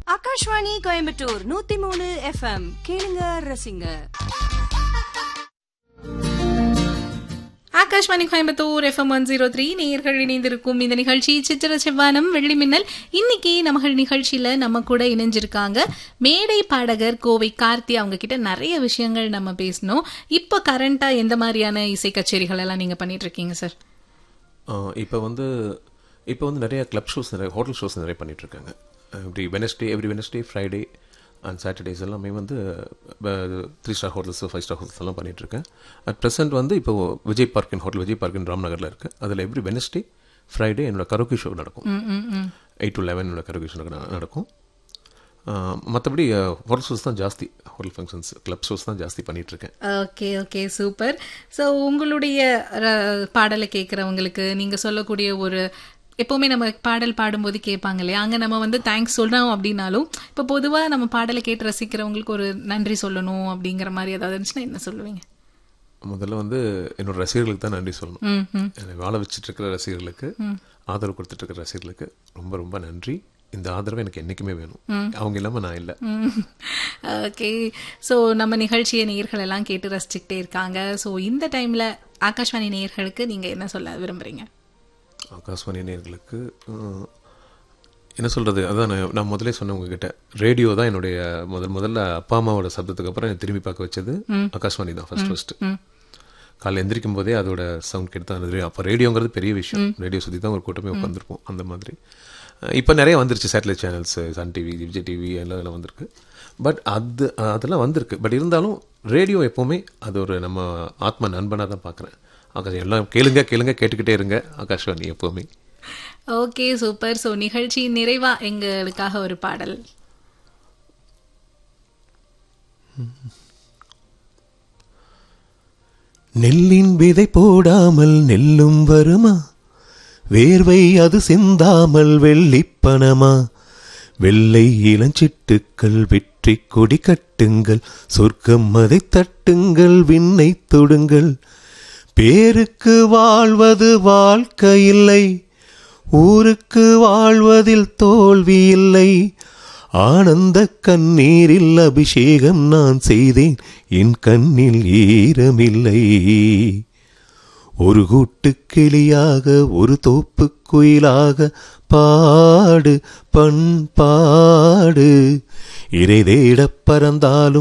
ஆகாஷ்வாணி கோயம்புத்தூர் நூத்தி மூணு எஃப்எம் கேளுங்க ரசிங்க Akashvani Coimbatore FM one zero three நேயர்கள் இணைந்திருக்கும் இந்த நிகழ்ச்சி சித்திர செவ்வானம் வெள்ளி மின்னல் இன்னைக்கு நம்ம நிகழ்ச்சியில நம்ம கூட இணைஞ்சிருக்காங்க மேடை பாடகர் கோவை கார்த்தி அவங்க கிட்ட நிறைய விஷயங்கள் நம்ம பேசணும் இப்போ கரண்டா எந்த மாதிரியான இசை கச்சேரிகள் எல்லாம் நீங்க பண்ணிட்டு இருக்கீங்க சார் இப்போ வந்து இப்போ வந்து நிறைய கிளப் ஷோஸ் நிறைய ஹோட்டல் ஷோஸ் நிறைய பண்ணிட்டு இருக்காங்க இப்படி Wednesday every Wednesday Friday and Saturdays எல்லாமே வந்து three star hotels five star hotels எல்லாம் பண்ணிட்டு இருக்கேன் அட் ப்ரெசென்ட் வந்து இப்போ விஜய் பார்க்கின் ஹோட்டல் விஜய் பார்க்கின் ராம்நகரில் இருக்கு அதில் எவ்ரி வெனஸ்டே ஃப்ரைடே என்னோட கரோக்கி ஷோ நடக்கும் எயிட் டு லெவன் என்னோட கரோக்கி ஷோ நடக்கும் மற்றபடி ஹோட்டல் ஷோஸ் தான் ஜாஸ்தி ஹோட்டல் ஃபங்க்ஷன்ஸ் கிளப் ஷோஸ் தான் ஜாஸ்தி பண்ணிட்டு இருக்கேன் ஓகே ஓகே சூப்பர் ஸோ உங்களுடைய ர- பாடலை கேட்குறவங்களுக்கு நீங்க சொல்லக்கூடிய ஒரு எப்பவுமே நம்ம பாடல் பாடும்போது கேட்பாங்க இல்லையா அங்கே நம்ம வந்து தேங்க்ஸ் சொல்றோம் அப்படின்னாலும் இப்போ பொதுவாக நம்ம பாடலை கேட்டு ரசிக்கிறவங்களுக்கு ஒரு நன்றி சொல்லணும் அப்படிங்கிற மாதிரி ஏதாவது இருந்துச்சுன்னா என்ன சொல்லுவீங்க முதல்ல வந்து என்னோட ரசிகர்களுக்கு தான் நன்றி சொல்லணும் ம் ம் என்னை வாழ வச்சுட்டு இருக்கிற ரசிகர்களுக்கு ஆதரவு கொடுத்துட்டு இருக்கிற ரசிகர்களுக்கு ரொம்ப ரொம்ப நன்றி இந்த ஆதரவு எனக்கு என்னைக்குமே வேணும் அவங்க இல்லாம நான் இல்லை ஓகே ஸோ நம்ம நிகழ்ச்சியை நேயர்கள் எல்லாம் கேட்டு ரசிச்சுக்கிட்டே இருக்காங்க ஸோ இந்த டைம்ல ஆகாஷ்வாணி நேயர்களுக்கு நீங்க என்ன சொல்ல விரும்புறீங்க ஆகாஷ்வாணி நேயர்களுக்கு அஹ், என்ன சொல்றது அதான் நான் நான் முதல்ல சொன்னேன் உங்ககிட்ட ரேடியோ தான் என்னுடைய முதல் முதல்ல அப்பா அம்மாவோட சப்தத்துக்கு அப்புறம் என்னை திரும்பி பார்க்க வச்சது ஆகாஷ்வாணி தான் ஃபர்ஸ்ட் ஃபர்ஸ்ட் காலைல எந்திரிக்கும் போதே அதோட சவுண்ட் கேட்டு தான் அது அப்போ ரேடியோங்கிறது பெரிய விஷயம் ரேடியோ சுற்றி தான் ஒரு கூட்டமே உட்காந்துருப்போம் அந்த மாதிரி அஹ், இப்போ நிறைய வந்துருச்சு satellite channels Sun TV Vijay TV எல்லாம் எல்லாம் வந்திருக்கு பட் அது அதெல்லாம் வந்திருக்கு பட் இருந்தாலும் ரேடியோ எப்போவுமே அது ஒரு நம்ம ஆத்ம நண்பனாக தான் பார்க்குறேன் ஆகாஷ் எல்லாம் கேளுங்க கேளுங்க கேட்டுக்கிட்டே இருங்க ஆகாஷ்வாணி எப்போவுமே ஓகே சூப்பர் ஸோ நிகழ்ச்சி நிறைவா எங்களுக்காக ஒரு பாடல் நெல்லின் விதை போடாமல் நெல்லும் வருமா வேர்வை அது சிந்தாமல் வெள்ளிப்பணமா வெள்ளை இளஞ்சிட்டுக்கள் வெற்றி கொடி கட்டுங்கள் சொர்க்கம் அதை தட்டுங்கள் விண்ணை தொடுங்கள் பேருக்கு வாழ்வது வாழ்க்கையில்லை ஊருக்கு வாழ்வதில் தோல்வி இல்லை ஆனந்த கண்ணீரில் அபிஷேகம் நான் செய்தேன் என் கண்ணில் ஈரமில்லை ஒரு கூட்டு கிளியாக ஒரு தோப்பு குயிலாக பாடு பண்பாடு இறை தேடப் பறந்தாலும்